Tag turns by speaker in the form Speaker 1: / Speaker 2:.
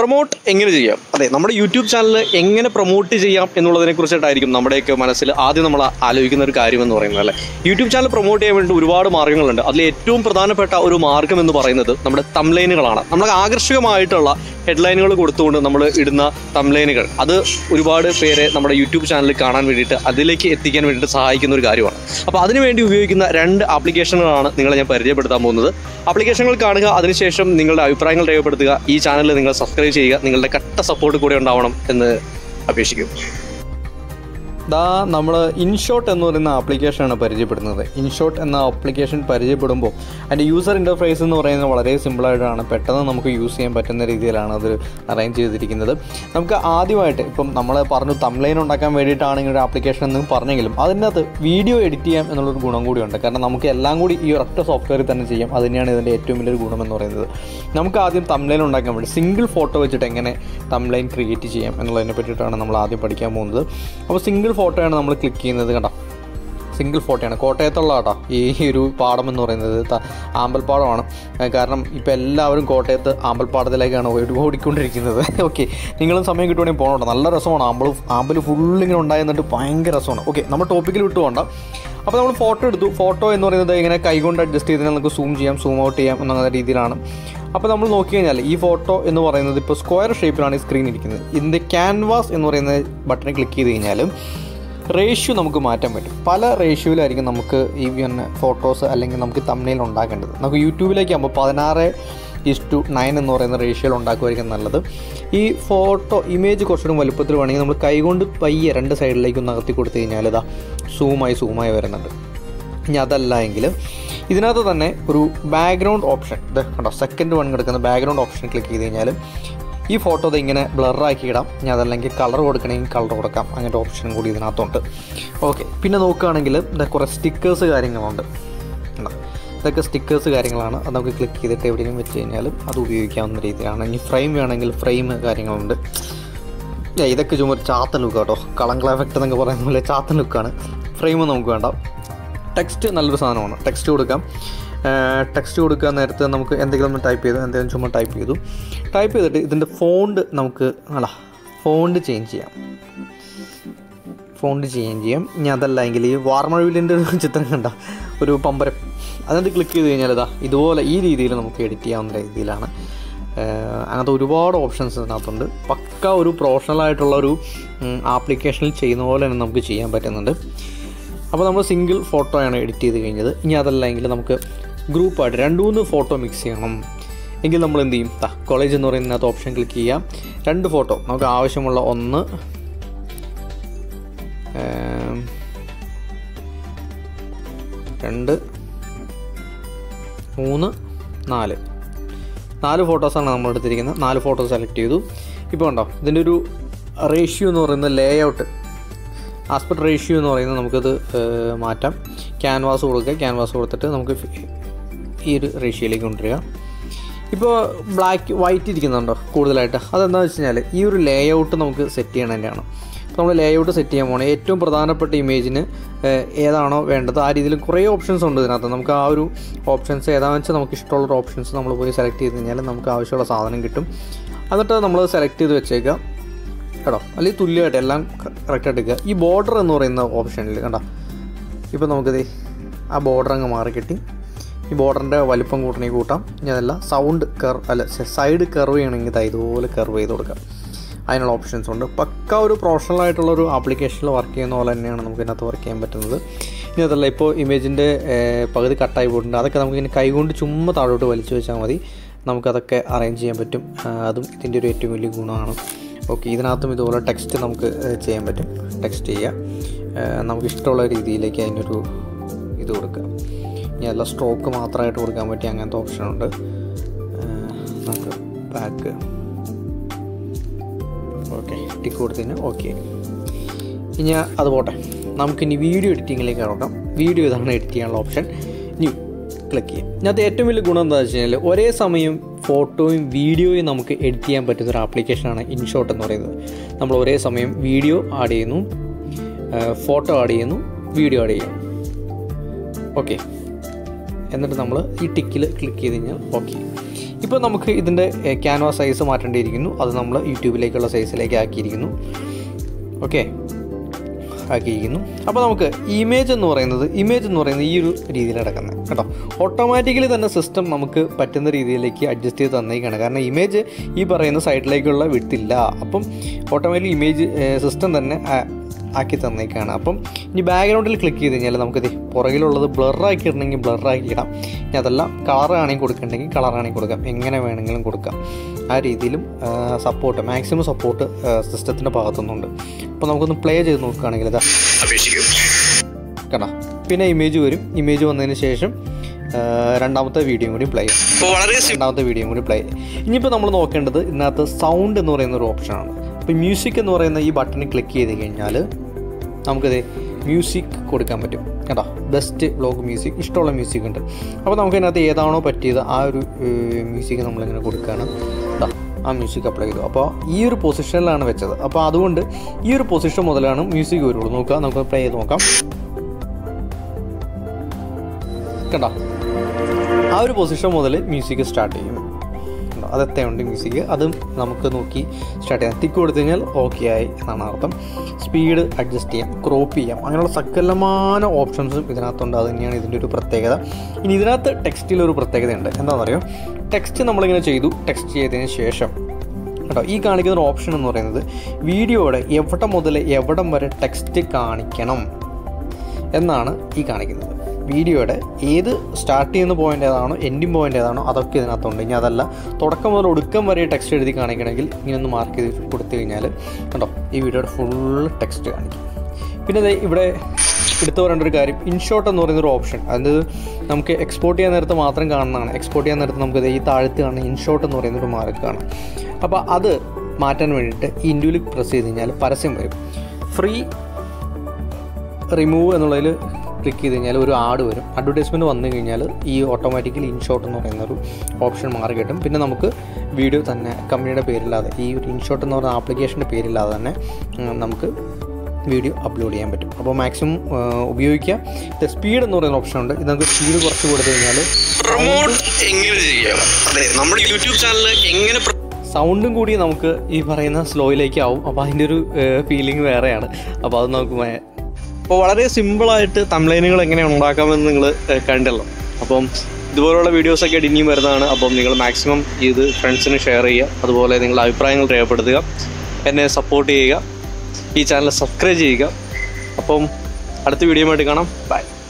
Speaker 1: Promote എങ്ങനെ ചെയ്യാം അതെ നമ്മുടെ യൂട്യൂബ് ചാനൽ എങ്ങനെ പ്രൊമോട്ട് ചെയ്യാം എന്നുള്ളതിനെ കുറിച്ചിട്ടായിരിക്കും നമ്മുടെയൊക്കെ മനസ്സിൽ ആദ്യം നമ്മൾ ആലോചിക്കുന്ന ഒരു കാര്യം എന്ന് പറയുന്നത് അല്ലേ യൂട്യൂബ് ചാനൽ പ്രൊമോട്ട് ചെയ്യാൻ വേണ്ടി ഒരുപാട് മാർഗ്ഗങ്ങളുണ്ട് അതിൽ ഏറ്റവും പ്രധാനപ്പെട്ട ഒരു മാർഗ്ഗം എന്ന് പറയുന്നത് നമ്മുടെ തംലൈനുകളാണ് നമുക്ക് ആകർഷകമായിട്ടുള്ള ഹെഡ്ലൈനുകൾ കൊടുത്തുകൊണ്ട് നമ്മൾ ഇടുന്ന തംലൈനുകൾ അത് ഒരുപാട് പേരെ നമ്മുടെ യൂട്യൂബ് ചാനലിൽ കാണാൻ വേണ്ടിയിട്ട് അതിലേക്ക് എത്തിക്കാൻ വേണ്ടിയിട്ട് സഹായിക്കുന്ന ഒരു കാര്യമാണ് അപ്പോൾ അതിനുവേണ്ടി ഉപയോഗിക്കുന്ന രണ്ട് ആപ്ലിക്കേഷനുകളാണ് നിങ്ങളെ ഞാൻ പരിചയപ്പെടുത്താൻ പോകുന്നത് ആപ്ലിക്കേഷനുകൾ കാണുക അതിനുശേഷം നിങ്ങളുടെ അഭിപ്രായങ്ങൾ രേഖപ്പെടുത്തുക ഈ ചാനൽ നിങ്ങൾ സബ്സ്ക്രൈബ് ചെയ്യുക നിങ്ങളുടെ കട്ട സപ്പോർട്ട് കൂടെ ഉണ്ടാവണം എന്ന് അപേക്ഷിക്കും
Speaker 2: ദാ നമ്മൾ ഇൻഷോട്ട് എന്ന് പറയുന്ന ആപ്ലിക്കേഷനാണ് പരിചയപ്പെടുന്നത് ഇൻഷോട്ട് എന്ന ആപ്ലിക്കേഷൻ പരിചയപ്പെടുമ്പോൾ അതിൻ്റെ യൂസർ ഇൻ്റർഫേസ് എന്ന് പറയുന്നത് വളരെ സിമ്പിളായിട്ടാണ് പെട്ടെന്ന് നമുക്ക് യൂസ് ചെയ്യാൻ പറ്റുന്ന രീതിയിലാണ് അത് അറേഞ്ച് ചെയ്തിരിക്കുന്നത് നമുക്ക് ആദ്യമായിട്ട് ഇപ്പം നമ്മൾ പറഞ്ഞു തംലൈൻ ഉണ്ടാക്കാൻ വേണ്ടിയിട്ടാണ് ഇങ്ങനെ ഒരു ആപ്ലിക്കേഷൻ എന്ന് പറഞ്ഞെങ്കിലും അതിൻ്റെ അകത്ത് വീഡിയോ എഡിറ്റ് ചെയ്യാം എന്നുള്ളൊരു ഗുണം കൂടിയുണ്ട് കാരണം നമുക്ക് എല്ലാം കൂടി ഈ ഒരൊറ്റ സോഫ്റ്റ്വെയറിൽ തന്നെ ചെയ്യാം അത് തന്നെയാണ് ഇതിൻ്റെ ഏറ്റവും വലിയൊരു ഗുണം എന്ന് പറയുന്നത് നമുക്ക് ആദ്യം തംലൈൻ ഉണ്ടാക്കാൻ വേണ്ടി സിംഗിൾ ഫോട്ടോ വെച്ചിട്ട് എങ്ങനെ തംലൈൻ ക്രിയേറ്റ് ചെയ്യാം എന്നുള്ളതിനെ പറ്റിയിട്ടാണ് നമ്മൾ ആദ്യം പഠിക്കാൻ പോകുന്നത് അപ്പോൾ സിംഗിൾ ഫോട്ടോയാണ് നമ്മൾ ക്ലിക്ക് ചെയ്യുന്നത് കണ്ടോ സിംഗിൾ ഫോട്ടോയാണ് കോട്ടയത്തുള്ള കേട്ടോ ഈ ഒരു പാടം എന്ന് പറയുന്നത് ത- ആമ്പൽപ്പാടമാണ് ഏഹ് കാരണം ഇപ്പോൾ എല്ലാവരും കോട്ടയത്ത് ആമ്പൽപ്പാടത്തിലേക്കാണ് ഓടി ഓടിക്കൊണ്ടിരിക്കുന്നത് ഓക്കെ നിങ്ങളും സമയം കിട്ടുവാണെങ്കിൽ പോകണം നല്ല രസമാണ് ആമ്പൽ ആമ്പൽ ഫുള്ളിങ്ങനെ ഉണ്ടായി എന്നിട്ട് ഭയങ്കര രസമാണ് ഓക്കെ നമ്മൾ ടോപ്പിക്കിൽ വിട്ടു പോകണ്ട അപ്പോൾ നമ്മൾ ഫോട്ടോ എടുത്തു ഫോട്ടോ എന്ന് പറയുന്നത് ഇങ്ങനെ കൈകൊണ്ട് അഡ്ജസ്റ്റ് ചെയ്ത് നമുക്ക് സൂം ചെയ്യാം സൂം ഔട്ട് ചെയ്യാം എന്ന രീതിയിലാണ് അപ്പോൾ നമ്മൾ നോക്കി കഴിഞ്ഞാൽ ഈ ഫോട്ടോ എന്ന് പറയുന്നത് ഇപ്പോൾ സ്ക്വയർ ഷേപ്പിലാണ് ഈ സ്ക്രീൻ ഇരിക്കുന്നത് ഇതിൻ്റെ ക്യാൻവാസ് എന്ന് പറയുന്ന ബട്ടൺ ക്ലിക്ക് ചെയ്ത് കഴിഞ്ഞാൽ റേഷ്യോ നമുക്ക് മാറ്റാൻ പറ്റും പല റേഷ്യോയിലായിരിക്കും നമുക്ക് ഈ പിന്നെ ഫോട്ടോസ് അല്ലെങ്കിൽ നമുക്ക് തമ്മിൽ ഉണ്ടാക്കേണ്ടത് നമുക്ക് യൂട്യൂബിലേക്ക് ആകുമ്പോൾ പതിനാറ് ഇസ് ടു നയൻ എന്ന് പറയുന്ന റേഷ്യോയിൽ ഉണ്ടാക്കുമായിരിക്കും നല്ലത് ഈ ഫോട്ടോ ഇമേജ് കുറച്ചുകൂടി വലുപ്പത്തിൽ വേണമെങ്കിൽ നമ്മൾ കൈകൊണ്ട് പയ്യെ രണ്ട് സൈഡിലേക്ക് ഒന്ന് അകത്തി കൊടുത്തു കഴിഞ്ഞാൽ ഇതാ സൂമായി സൂമായി വരുന്നുണ്ട് ഇനി അതല്ല എങ്കിൽ ഇതിനകത്ത് തന്നെ ഒരു ബാക്ക്ഗ്രൗണ്ട് ഓപ്ഷൻ ഇത് കണ്ടോ സെക്കൻഡ് വൺ കിടക്കുന്ന ബാക്ക്ഗ്രൗണ്ട് ഓപ്ഷൻ ക്ലിക്ക് ചെയ്ത് കഴിഞ്ഞാൽ ഈ ഫോട്ടോ ഇത് ഇങ്ങനെ ബ്ലറാക്കി ഇടാം ഇനി അതല്ലെങ്കിൽ കളർ കൊടുക്കണമെങ്കിൽ കളർ കൊടുക്കാം അങ്ങനത്തെ ഓപ്ഷനും കൂടി ഇതിനകത്തുണ്ട് ഓക്കെ പിന്നെ നോക്കുകയാണെങ്കിൽ ഇത് കുറേ സ്റ്റിക്കേഴ്സ് കാര്യങ്ങളുണ്ട് കണ്ടോ? ഇതൊക്കെ സ്റ്റിക്കേഴ്സ് കാര്യങ്ങളാണ് അത് നമുക്ക് ക്ലിക്ക് ചെയ്തിട്ട് എവിടെയെങ്കിലും വെച്ച് കഴിഞ്ഞാലും അത് ഉപയോഗിക്കാവുന്ന രീതിയിലാണ് ഇനി ഫ്രെയിം വേണമെങ്കിൽ ഫ്രെയിം കാര്യങ്ങളുണ്ട് ഏ, ഇതൊക്കെ ചുമ്മാ ഒരു ചാത്തൻ ലുക്ക് കേട്ടോ കളങ്കള എഫക്റ്റ് എന്നൊക്കെ പറയുന്ന പോലെ ചാത്തൻ ലുക്കാണ് ഫ്രെയിം നമുക്ക് വേണ്ട ടെക്സ്റ്റ് നല്ലൊരു സാധനമാണ് ടെക്സ്റ്റ് കൊടുക്കാം ടെക്സ്റ്റ് കൊടുക്കാൻ നേരത്തെ നമുക്ക് എന്തെങ്കിലും ഒന്ന് ടൈപ്പ് ചെയ്തു എന്തെങ്കിലും ചുമ്മാ ടൈപ്പ് ചെയ്തു ടൈപ്പ് ചെയ്തിട്ട് ഇതിൻ്റെ ഫോണ്ട് നമുക്ക് അല്ല ഫോണ്ട് ചേഞ്ച് ചെയ്യാം ഫോണ്ട് ചേഞ്ച് ചെയ്യാം ഇനി അതല്ല എങ്കിൽ ഈ വാർമഴവിലിൻ്റെ ഒരു ചിത്രം കണ്ട ഒരു പമ്പരം അതിനകത്ത് ക്ലിക്ക് ചെയ്ത് കഴിഞ്ഞാൽ ഇതാ ഇതുപോലെ ഈ രീതിയിൽ നമുക്ക് എഡിറ്റ് ചെയ്യാവുന്ന രീതിയിലാണ് ഏഹ് അങ്ങനത്തെ ഒരുപാട് ഓപ്ഷൻസ് ഇതിനകത്തുണ്ട് പക്ക ഒരു പ്രൊഫഷണൽ ആയിട്ടുള്ള ഒരു ആപ്ലിക്കേഷനിൽ ചെയ്യുന്ന പോലെ തന്നെ നമുക്ക് ചെയ്യാൻ പറ്റുന്നുണ്ട് അപ്പോൾ നമ്മൾ സിംഗിൾ ഫോട്ടോയാണ് എഡിറ്റ് ചെയ്ത് കഴിഞ്ഞത് ഇനി അതല്ല എങ്കിൽ നമുക്ക് ഗ്രൂപ്പായിട്ട് രണ്ട് മൂന്ന് ഫോട്ടോ മിക്സ് ചെയ്യണം എങ്കിൽ നമ്മൾ എന്ത് ചെയ്യും ദാ കോളേജ് എന്ന് പറയുന്നതിനകത്ത് ഓപ്ഷൻ ക്ലിക്ക് ചെയ്യാം രണ്ട് ഫോട്ടോ നമുക്ക് ആവശ്യമുള്ള ഒന്ന് ഏം, രണ്ട് മൂന്ന് നാല് നാല് ഫോട്ടോസാണ് നമ്മൾ എടുത്തിരിക്കുന്നത് നാല് ഫോട്ടോ സെലക്ട് ചെയ്തു ഇപ്പോൾ കണ്ടോ ഇതിൻ്റെ ഒരു റേഷ്യോ എന്ന് പറയുന്നത് ലേ ഔട്ട് ആസ്പെക്ട് റേഷ്യോ എന്ന് പറയുന്നത് നമുക്കത് ഏഹ്, മാറ്റാം ക്യാൻവാസ് കൊടുക്കുക ക്യാൻവാസ് കൊടുത്തിട്ട് നമുക്ക് ഫി- ഈ ഒരു റേഷ്യോയിലേക്ക് കൊണ്ടുവരിക ഇപ്പോൾ ബ്ലാക്ക് വൈറ്റ് ഇരിക്കുന്നുണ്ടോ കൂടുതലായിട്ട് അതെന്താണെന്ന് വെച്ച് കഴിഞ്ഞാൽ ഈ ഒരു ലേ ഔട്ട് നമുക്ക് സെറ്റ് ചെയ്യണതിൻ്റെയാണ് അപ്പോൾ നമ്മൾ ലേ ഔട്ട് സെറ്റ് ചെയ്യാൻ പോകണം ഏറ്റവും പ്രധാനപ്പെട്ട ഇമേജിന് ഏഹ്, ഏതാണോ വേണ്ടത് ആ രീതിയിൽ കുറേ ഓപ്ഷൻസ് ഉണ്ട് ഇതിനകത്ത് നമുക്ക് ആ ഒരു ഓപ്ഷൻസ് ഏതാണെന്ന് വെച്ചാൽ നമുക്ക് ഇഷ്ടമുള്ള ഓപ്ഷൻസ് നമ്മൾ പോയി സെലക്ട് ചെയ്ത് കഴിഞ്ഞാൽ നമുക്ക് ആവശ്യമുള്ള സാധനം കിട്ടും എന്നിട്ട് നമ്മൾ സെലക്ട് ചെയ്ത് വെച്ചേക്കാം കേട്ടോ അല്ലെങ്കിൽ തുല്യമായിട്ട് എല്ലാം കറക്റ്റായിട്ട് എടുക്കുക ഈ ബോർഡർ എന്ന് പറയുന്ന ഓപ്ഷനിൽ കണ്ടോ ഇപ്പോൾ നമുക്കിത് ആ ബോർഡർ അങ്ങ് മാറി കിട്ടി ഈ ബോർഡറിൻ്റെ വലിപ്പം കൂട്ടണമെങ്കിൽ കൂട്ടാം ഇനി അതല്ല സൗണ്ട് കർ അല്ല സൈഡ് കർവ് ചെയ്യണമെങ്കിൽ ദാ ഇതുപോലെ കർവ് ചെയ്ത് കൊടുക്കാം അതിനുള്ള ഓപ്ഷൻസ് ഉണ്ട് പക്ക ഒരു പ്രൊഫഷണൽ ആയിട്ടുള്ള ഒരു ആപ്ലിക്കേഷനിൽ വർക്ക് ചെയ്യുന്ന പോലെ തന്നെയാണ് നമുക്ക് ഇതിനകത്ത് വർക്ക് ചെയ്യാൻ പറ്റുന്നത് ഇനി അതല്ല ഇപ്പോൾ ഇമേജിൻ്റെ പകുതി കട്ടായി പോയിട്ടുണ്ട് അതൊക്കെ നമുക്ക് ഇങ്ങനെ കൈകൊണ്ട് ചുമ്മാ താഴോട്ട് വലിച്ചു വെച്ചാൽ മതി നമുക്കതൊക്കെ അറേഞ്ച് ചെയ്യാൻ പറ്റും ആ, അതും ഇതിൻ്റെ ഒരു ഏറ്റവും വലിയ ഗുണമാണ് ഓക്കെ ഇതിനകത്തും ഇതുപോലെ ടെക്സ്റ്റ് നമുക്ക് ഏഹ്, ചെയ്യാൻ പറ്റും ടെക്സ്റ്റ് ചെയ്യാം ഏഹ്, നമുക്ക് ഇഷ്ടമുള്ള രീതിയിലേക്ക് അതിനൊരു ഇത് കൊടുക്കുക ഇനി അല്ല സ്ട്രോക്ക് മാത്രമായിട്ട് കൊടുക്കാൻ പറ്റിയ അങ്ങനത്തെ ഓപ്ഷനുണ്ട് ഏഹ്, നമുക്ക് ബാക്ക് ഓക്കെ ടിക്ക് കൊടുത്തതിന് ഓക്കെ ഇനി അത് പോട്ടെ നമുക്കിനി വീഡിയോ എഡിറ്റിങ്ങിലേക്ക് ഇറക്കാം വീഡിയോ ഇതാണ് എഡിറ്റ് ചെയ്യാനുള്ള ഓപ്ഷൻ ന്യൂ ക്ലിക്ക് ചെയ്യാം ഇതിനകത്ത് ഏറ്റവും വലിയ ഗുണം എന്താ വെച്ച് കഴിഞ്ഞാൽ ഒരേ സമയം ഫോട്ടോയും വീഡിയോയും നമുക്ക് എഡിറ്റ് ചെയ്യാൻ പറ്റുന്ന ഒരു ആപ്ലിക്കേഷനാണ് ഇൻഷോട്ട് എന്ന് പറയുന്നത് നമ്മൾ ഒരേ സമയം വീഡിയോ ആഡ് ചെയ്യുന്നു ഫോട്ടോ ആഡ് ചെയ്യുന്നു വീഡിയോ ആഡ് ചെയ്യുന്നു ഓക്കെ എന്നിട്ട് നമ്മൾ ഈ ടിക്കിൽ ക്ലിക്ക് ചെയ്ത് കഴിഞ്ഞാൽ ഓക്കെ ഇപ്പോൾ നമുക്ക് ഇതിൻ്റെ ക്യാൻവാസ് സൈസ് മാറ്റേണ്ടിയിരിക്കുന്നു അത് നമ്മൾ യൂട്യൂബിലേക്കുള്ള സൈസിലേക്ക് ആക്കിയിരിക്കുന്നു ഓക്കെ ആക്കിയിരിക്കുന്നു അപ്പോൾ നമുക്ക് ഇമേജ് എന്ന് പറയുന്നത് ഇമേജ് എന്ന് പറയുന്നത് ഈ ഒരു രീതിയിൽ കിടക്കുന്നത് കേട്ടോ ഓട്ടോമാറ്റിക്കലി തന്നെ സിസ്റ്റം നമുക്ക് പറ്റുന്ന രീതിയിലേക്ക് അഡ്ജസ്റ്റ് ചെയ്ത് തന്നേക്കാണ് കാരണം ഇമേജ് ഈ പറയുന്ന സൈഡിലേക്കുള്ള വിട്ടില്ല അപ്പം ഓട്ടോമാറ്റിക്കലി ഇമേജ് സിസ്റ്റം തന്നെ ആ- ആക്കി തന്നേക്കാണ് അപ്പം ഇനി ബാക്ക്ഗ്രൗണ്ടിൽ ക്ലിക്ക് ചെയ്ത് കഴിഞ്ഞാൽ നമുക്കിത് പുറകിലുള്ളത് ബ്ലറാക്കി ഇടണമെങ്കിൽ ബ്ലറാക്കി ഇടാം ഇനി അതല്ല കളറാണെങ്കിൽ കൊടുക്കണമെങ്കിൽ കളറാണെങ്കിൽ കൊടുക്കാം എങ്ങനെ വേണമെങ്കിലും കൊടുക്കാം ആ രീതിയിലും സപ്പോർട്ട് മാക്സിമം സപ്പോർട്ട് സിസ്റ്റത്തിൻ്റെ ഭാഗത്തുനിന്നുണ്ട് അപ്പോൾ നമുക്കൊന്ന് പ്ലേ ചെയ്ത് നോക്കുകയാണെങ്കിൽ ഇതാ കണ്ടോ പിന്നെ ഇമേജ് വരും ഇമേജ് വന്നതിന് ശേഷം ആ, രണ്ടാമത്തെ വീഡിയോ കൂടി പ്ലേ ചെയ്യാം
Speaker 1: അപ്പോൾ വളരെ
Speaker 2: രണ്ടാമത്തെ വീഡിയോ കൂടി പ്ലേ ഇനിയിപ്പോൾ നമ്മൾ നോക്കേണ്ടത് ഇതിനകത്ത് സൗണ്ട് എന്ന് പറയുന്ന ഒരു ഓപ്ഷനാണ് അപ്പോൾ മ്യൂസിക് എന്ന് പറയുന്ന ഈ ബട്ടണിൽ ക്ലിക്ക് ചെയ്ത് കഴിഞ്ഞാൽ നമുക്കിത് മ്യൂസിക് കൊടുക്കാൻ പറ്റും കേട്ടോ ബെസ്റ്റ് വ്ലോഗ് മ്യൂസിക് ഇഷ്ടമുള്ള മ്യൂസിക് ഉണ്ട് അപ്പോൾ നമുക്ക് ഇതിനകത്ത് ഏതാണോ പറ്റിയത് ആ ഒരു മ്യൂസിക് നമ്മളിങ്ങനെ കൊടുക്കുകയാണ് കേട്ടോ ആ മ്യൂസിക് അപ്ലൈ ചെയ്തു അപ്പോൾ ഈ ഒരു പൊസിഷനിലാണ് വെച്ചത് അപ്പോൾ അതുകൊണ്ട് ഈ ഒരു പൊസിഷൻ മുതലാണ് മ്യൂസിക് വരുള്ളൂ നോക്കുക നമുക്ക് പ്ലേ ചെയ്ത് നോക്കാം കണ്ടോ ആ ഒരു പൊസിഷൻ മുതൽ മ്യൂസിക് സ്റ്റാർട്ട് ചെയ്യും കണ്ടോ? അത് എത്രയുണ്ട് മ്യൂസിക് അതും നമുക്ക് നോക്കി സ്റ്റാർട്ട് ചെയ്യാം തിക്ക് കൊടുത്തു കഴിഞ്ഞാൽ ഓക്കെ ആയി എന്നാണ് അർത്ഥം സ്പീഡ് അഡ്ജസ്റ്റ് ചെയ്യാം ക്രോപ്പ് ചെയ്യാം അങ്ങനെയുള്ള സകലമാന ഓപ്ഷൻസും ഇതിനകത്തുണ്ട് അത് തന്നെയാണ് ഇതിൻ്റെ ഒരു പ്രത്യേകത ഇനി ഇതിനകത്ത് ടെക്സ്റ്റിൽ ഒരു പ്രത്യേകതയുണ്ട് എന്താണെന്ന് അറിയോ ടെക്സ്റ്റ് നമ്മളിങ്ങനെ ചെയ്തു ടെക്സ്റ്റ് ചെയ്തതിന് ശേഷം കേട്ടോ ഈ കാണിക്കുന്ന ഒരു ഓപ്ഷൻ എന്ന് പറയുന്നത് വീഡിയോയുടെ എവിടെ മുതൽ എവിടം വരെ ടെക്സ്റ്റ് കാണിക്കണം എന്നാണ് ഈ കാണിക്കുന്നത് വീഡിയോയുടെ ഏത് സ്റ്റാർട്ട് ചെയ്യുന്ന പോയിന്റ് ഏതാണോ എൻഡിങ് പോയിന്റ് ഏതാണോ അതൊക്കെ ഇതിനകത്തുണ്ട് ഇനി അതല്ല തുടക്കം മുതൽ ഒടുക്കം വരെ ടെക്സ്റ്റ് എഴുതി കാണിക്കണമെങ്കിൽ ഇങ്ങനെ ഒന്ന് മാർക്ക് ചെയ്ത് കൊടുത്തു കഴിഞ്ഞാൽ കണ്ടോ ഈ വീഡിയോയുടെ ഫുൾ ടെക്സ്റ്റ് കാണിക്കും പിന്നെ ദേ ഇവിടെ എടുത്തു പറയേണ്ട ഒരു കാര്യം ഇൻഷോട്ട് എന്ന് പറയുന്ന ഒരു ഓപ്ഷൻ അത് നമുക്ക് എക്സ്പോർട്ട് ചെയ്യാൻ നേരത്ത് മാത്രം കാണുന്നതാണ് എക്സ്പോർട്ട് ചെയ്യാൻ നേരത്ത് നമുക്ക് ദേ ഈ താഴത്ത് കാണുന്ന ഇൻഷോട്ട് എന്ന് പറയുന്ന ഒരു മാർക്ക് കാണാം അപ്പോൾ അത് മാറ്റാൻ വേണ്ടിയിട്ട് ഈ ഇൻഡുവിൽ പ്രസ് ചെയ്ത് കഴിഞ്ഞാൽ പരസ്യം വരും ഫ്രീ റിമൂവ് എന്നുള്ളതിൽ ക്ലിക്ക് ചെയ്ത് കഴിഞ്ഞാൽ ഒരു ആഡ് വരും അഡ്വർടൈസ്മെൻറ്റ് വന്നു കഴിഞ്ഞാൽ ഈ ഓട്ടോമാറ്റിക്കലി ഇൻഷോട്ട് എന്ന് പറയുന്ന ഒരു ഓപ്ഷൻ മാറി കിട്ടും പിന്നെ നമുക്ക് വീഡിയോ തന്നെ കമ്പനിയുടെ പേരില്ലാതെ ഈ ഒരു ഇൻഷോട്ട് എന്ന് പറയുന്ന ആപ്ലിക്കേഷൻ്റെ പേരില്ലാതെ തന്നെ ഉം, നമുക്ക് വീഡിയോ അപ്ലോഡ് ചെയ്യാൻ പറ്റും അപ്പോൾ മാക്സിമം ഉപയോഗിക്കുക സ്പീഡ് എന്ന് പറയുന്ന ഓപ്ഷൻ ഉണ്ട് ഇത് നമുക്ക് സ്പീഡ് കുറച്ച് കൊടുത്തു കഴിഞ്ഞാൽ
Speaker 1: പ്രൊമോട്ട് എങ്ങനെ ചെയ്യാം അതെ നമ്മുടെ യൂട്യൂബ് ചാനൽ എങ്ങനെ പ്ര-
Speaker 2: സൗണ്ടും കൂടി നമുക്ക് ഈ പറയുന്ന സ്ലോയിലേക്ക് ആവും അപ്പോൾ അതിൻ്റെ ഒരു ഫീലിംഗ് വേറെയാണ് അപ്പോൾ അത് നമുക്ക് മേ-
Speaker 1: അപ്പോൾ വളരെ സിമ്പിളായിട്ട് തംലൈനുകൾ എങ്ങനെ ഉണ്ടാക്കാമെന്ന് നിങ്ങൾ കണ്ടല്ലോ അപ്പം ഇതുപോലുള്ള വീഡിയോസൊക്കെ ഇനിയും വരുന്നതാണ് അപ്പം നിങ്ങൾ മാക്സിമം ഇത് ഫ്രണ്ട്സിന് ഷെയർ ചെയ്യുക അതുപോലെ നിങ്ങളുടെ അഭിപ്രായങ്ങൾ രേഖപ്പെടുത്തുക എന്നെ സപ്പോർട്ട് ചെയ്യുക ഈ ചാനൽ സബ്സ്ക്രൈബ് ചെയ്യുക അപ്പം അടുത്ത വീഡിയോ ആയിട്ട് കാണാം ബൈ